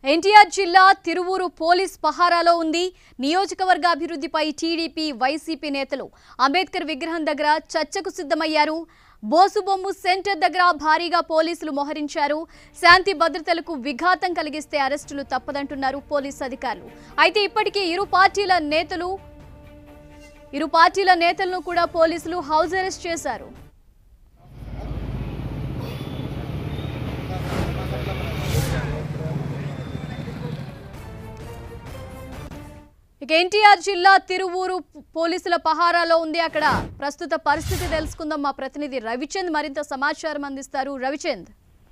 ఎన్టీఆర్ జిల్లా తిరువూరు పోలీస్ పహారాలో ఉంది నియోజకవర్గ అభివృద్ధిపై టీడీపీ వైసీపీ నేతలు అంబేద్కర్ విగ్రహం దగ్గర చర్చకు సిద్ధమయ్యారు బోసుబొమ్ము సెంటర్ దగ్గర భారీగా పోలీసులు మోహరించారు శాంతి భద్రతలకు విఘాతం కలిగిస్తే అరెస్టులు తప్పదంటున్నారు పోలీస్ అధికారులు అయితే ఇప్పటికే ఇరు పార్టీల నేతలు ఇరు పార్టీల నేతలను కూడా పోలీసులు హౌస్ అరెస్ట్ చేశారు ఇక ఎన్టీఆర్ జిల్లా తిరువూరు పోలీసుల పహారాలో ఉంది అక్కడ ప్రస్తుత పరిస్థితి తెలుసుకుందాం మా ప్రతినిధి రవిచంద్ మరింత సమాచారం అందిస్తారు రవిచంద్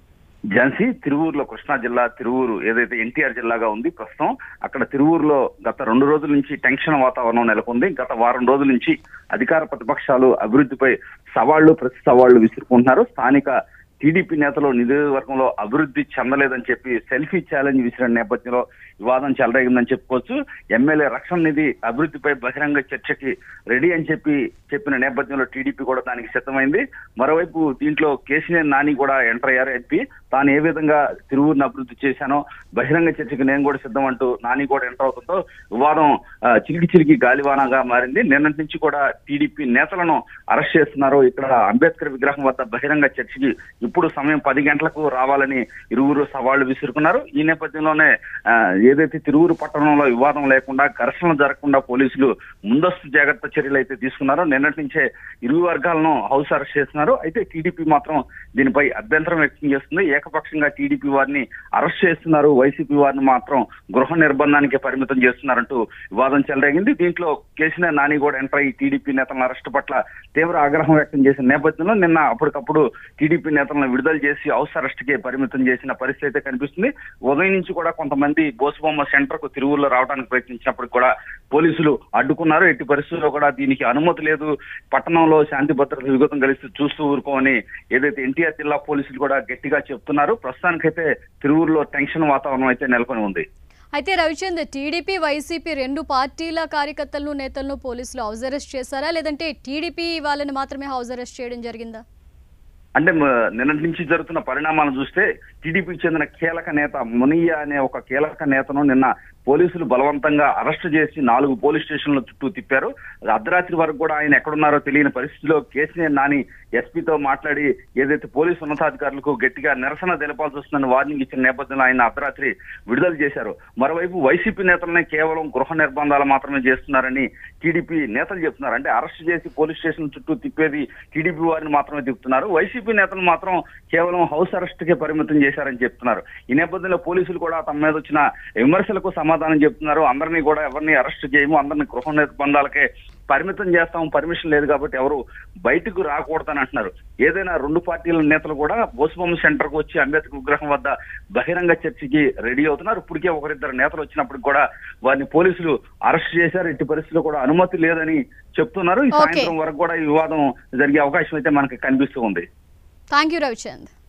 ఝాన్సీ తిరువూరులో కృష్ణా జిల్లా తిరువూరు ఏదైతే ఎన్టీఆర్ జిల్లాగా ఉంది ప్రస్తుతం అక్కడ తిరువూరులో గత రెండు రోజుల నుంచి టెన్షన్ వాతావరణం నెలకొంది గత వారం రోజుల నుంచి అధికార ప్రతిపక్షాలు అభివృద్ధిపై సవాళ్లు ప్రతి సవాళ్లు విసురుకుంటున్నారు స్థానిక టీడీపీ నేతలు నియోజకవర్గంలో అభివృద్ధి చెందలేదని చెప్పి సెల్ఫీ ఛాలెంజ్ విసిరిన నేపథ్యంలో వివాదం చెలరేగిందని చెప్పుకోవచ్చు ఎమ్మెల్యే రక్షణ నిధి అభివృద్ధిపై బహిరంగ చర్చకి రెడీ అని చెప్పి చెప్పిన నేపథ్యంలో టీడీపీ కూడా దానికి సిద్ధమైంది మరోవైపు దీంట్లో కేసీఆర్ నాని కూడా ఎంటర్ అయ్యారు ఎంపీ తాను ఏ విధంగా తిరువురుని అభివృద్ధి చేశానో బహిరంగ చర్చకి నేను కూడా సిద్ధం అంటూ నాని కూడా ఎంటర్ అవుతుందో వివాదం ఆ, చిలికి చిలికి గాలివానగా మారింది నిన్నటి నుంచి కూడా టీడీపీ నేతలను అరెస్ట్ చేస్తున్నారు ఇక్కడ అంబేద్కర్ విగ్రహం వద్ద బహిరంగ చర్చకి ఇప్పుడు సమయం పది గంటలకు రావాలని ఇరువురు సవాళ్లు విసురుకున్నారు ఈ నేపథ్యంలోనే ఆ, ఏదైతే తిరువురు పట్టణంలో వివాదం లేకుండా ఘర్షణ జరగకుండా పోలీసులు ముందస్తు జాగ్రత్త చర్యలు అయితే తీసుకున్నారో నిన్నటి నుంచే ఇరు వర్గాలను హౌస్ అరెస్ట్ చేస్తున్నారు అయితే టీడీపీ మాత్రం దీనిపై అభ్యంతరం వ్యక్తం చేస్తుంది ఏకపక్షంగా టీడీపీ వారిని అరెస్ట్ చేస్తున్నారు వైసీపీ వారిని మాత్రం గృహ నిర్బంధానికి పరిమితం చేస్తున్నారంటూ వివాదం చెలరేగింది దీంట్లో కేసీఆర్ నాని కూడా ఎంటర్ అయ్యి టీడీపీ నేతల అరెస్ట్ పట్ల తీవ్ర ఆగ్రహం వ్యక్తం చేసిన నేపథ్యంలో నిన్న అప్పటికప్పుడు టీడీపీ నేతలను విడుదల చేసి హౌస్ అరెస్ట్ కి పరిమితం చేసిన పరిస్థితి అయితే కనిపిస్తుంది ఉదయం నుంచి కూడా కొంతమంది బోసుబొమ్మ సెంటర్ కు తిరువుల్లో రావడానికి ప్రయత్నించినప్పుడు కూడా పోలీసులు అడ్డుకున్నారు ఎట్టి పరిస్థితుల్లో కూడా దీనికి అనుమతి లేదు పట్టణంలో శాంతి భద్రత విగతం కలిసి చూస్తూ ఊరుకోమని ఏదైతే ఎన్టీఆర్ జిల్లా పోలీసులు కూడా గట్టిగా చెప్తున్నారు ప్రస్తుతానికైతే తిరువురులో టెన్షన్ వాతావరణం అయితే నెలకొని ఉంది అయితే రవిచంద్ టీడీపీ వైసీపీ రెండు పార్టీల కార్యకర్తలను నేతలను పోలీసులు హౌస్ అరెస్ట్ చేశారా లేదంటే టీడీపీ వాళ్ళని మాత్రమే హౌస్ అరెస్ట్ చేయడం జరిగిందా అంటే మ- నిన్నటి నుంచి జరుగుతున్న పరిణామాలను చూస్తే టీడీపీకి చెందిన కీలక నేత మునియ్య అనే ఒక కీలక నేతను నిన్న పోలీసులు బలవంతంగా అరెస్ట్ చేసి నాలుగు పోలీస్ స్టేషన్ల చుట్టూ తిప్పారు అర్ధరాత్రి వరకు కూడా ఆయన ఎక్కడున్నారో తెలియని పరిస్థితిలో కేసీఆర్ నాని ఎస్పీతో మాట్లాడి ఏదైతే పోలీసు ఉన్నతాధికారులకు గట్టిగా నిరసన తెలపాల్సి వస్తుందని వార్నింగ్ ఇచ్చిన నేపథ్యంలో ఆయన అర్ధరాత్రి విడుదల చేశారు మరోవైపు వైసీపీ నేతలనే కేవలం గృహ నిర్బంధాలు మాత్రమే చేస్తున్నారని టీడీపీ నేతలు చెప్తున్నారు అంటే అరెస్ట్ చేసి పోలీస్ స్టేషన్ చుట్టూ తిప్పేది టీడీపీ వారిని మాత్రమే తిప్పుతున్నారు వైసీపీ నేతలు మాత్రం కేవలం హౌస్ అరెస్ట్ కే పరిమితం చేశారని చెప్తున్నారు ఈ నేపథ్యంలో పోలీసులు కూడా తమ మీద వచ్చిన విమర్శలకు సమాధానం చెప్తున్నారు అందరినీ కూడా ఎవరిని అరెస్ట్ చేయము అందరినీ గృహ నిర్బంధాలకే పరిమితం చేస్తాం పర్మిషన్ లేదు కాబట్టి ఎవరు బయటకు రాకూడదని అంటున్నారు ఏదైనా రెండు పార్టీల నేతలు కూడా బోసుబొమ్మ సెంటర్ కు వచ్చి అంబేద్కర్ విగ్రహం వద్ద బహిరంగ చర్చకి రెడీ అవుతున్నారు ఇప్పటికే ఒకరిద్దరు నేతలు వచ్చినప్పుడు కూడా వారిని పోలీసులు అరెస్ట్ చేశారు ఎట్టి పరిస్థితుల్లో కూడా అనుమతి లేదని చెప్తున్నారు ఈ Okay. సాయంత్రం వరకు కూడా ఈ వివాదం జరిగే అవకాశం అయితే మనకి కనిపిస్తూ ఉంది థ్యాంక్ యూ రవిచంద్